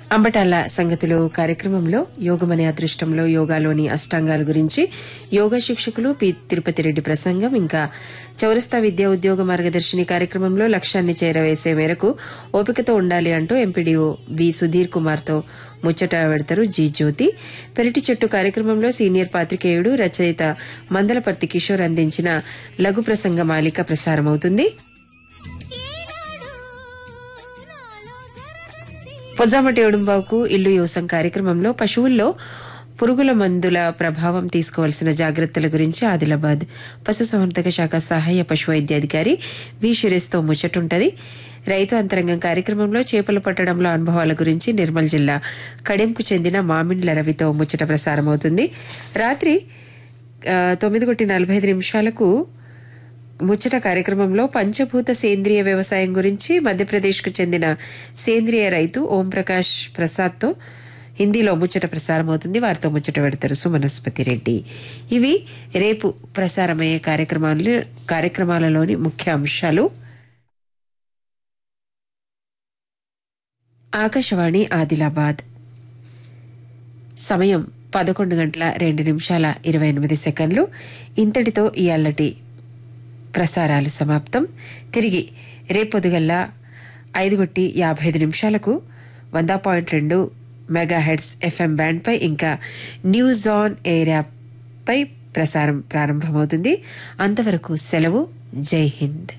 అంబటాల సంగతులు కార్యక్రమంలో యోగమనే అదృష్టంలో యోగాలోని అష్టాంగాల గురించి యోగా శిక్షకులు పి తిరుపతి రెడ్డి ప్రసంగం ఇంకా చౌరస్తా విద్యా ఉద్యోగ మార్గదర్శిని కార్యక్రమంలో లక్ష్యాన్ని చేరవేసే మేరకు ఓపికతో ఉండాలి అంటూ ఎంపీడీఓ బి సుధీర్ కుమార్ తో ముచ్చట పెడతారు జీ జ్యోతి పెరటి చెట్టు కార్యక్రమంలో సీనియర్ పాత్రికేయుడు రచయిత మందలపర్తి కిషోర్ అందించిన లఘు ప్రసంగ మాలిక ప్రసారమవుతుంది పొజ్జామటి ఏడుంబావుకు ఇల్లు యోసం కార్యక్రమంలో పశువుల్లో పురుగుల మందుల ప్రభావం తీసుకోవాల్సిన జాగ్రత్తల గురించి ఆదిలాబాద్ పశుసంవర్ధక శాఖ సహాయ పశు వైద్యాధికారి వి షిరేస్తో ముచ్చటుంటది రైతు అంతరంగం కార్యక్రమంలో చేపలు పట్టడంలో అనుభవాల గురించి నిర్మల్ జిల్లా కడెంకు చెందిన మామిండ్ల రవితో ముచ్చట ప్రసారమవుతుంది రాత్రి ఆ, తొమ్మిది కొట్టి నలభై ఐదు నిమిషాలకు ముచ్చట కార్యక్రమంలో పంచభూత సేంద్రియ వ్యవసాయం గురించి మధ్యప్రదేశ్కు చెందిన సేంద్రియ రైతు ఓం ప్రకాష్ ప్రసాద్తో హిందీలో ముచ్చట ప్రసారమవుతుంది వారితో ముచ్చట పెడతారు సుమనస్పతి రెడ్డి ఇవి రేపు ప్రసారమయ్యే కార్యక్రమాలు కార్యక్రమాలలోని ముఖ్య అంశాలు ఆకాశవాణి ఆదిలాబాద్ సమయం పదకొండు గంటల రెండు నిమిషాల ఇరవై ఎనిమిది సెకండ్లు ఇంతటితో ఈ అల్లటి ప్రసారాలు సమాప్తం తిరిగి రేపొదుగల్లా ఐదు కొట్టి యాభై ఐదు నిమిషాలకు వంద పాయింట్ రెండు మెగా హెడ్స్ ఎఫ్ఎం బ్యాండ్పై ఇంకా న్యూస్ ఆన్ ఎయిర్ యాప్పై ప్రసారం ప్రారంభమవుతుంది అంతవరకు సెలవు జై హింద్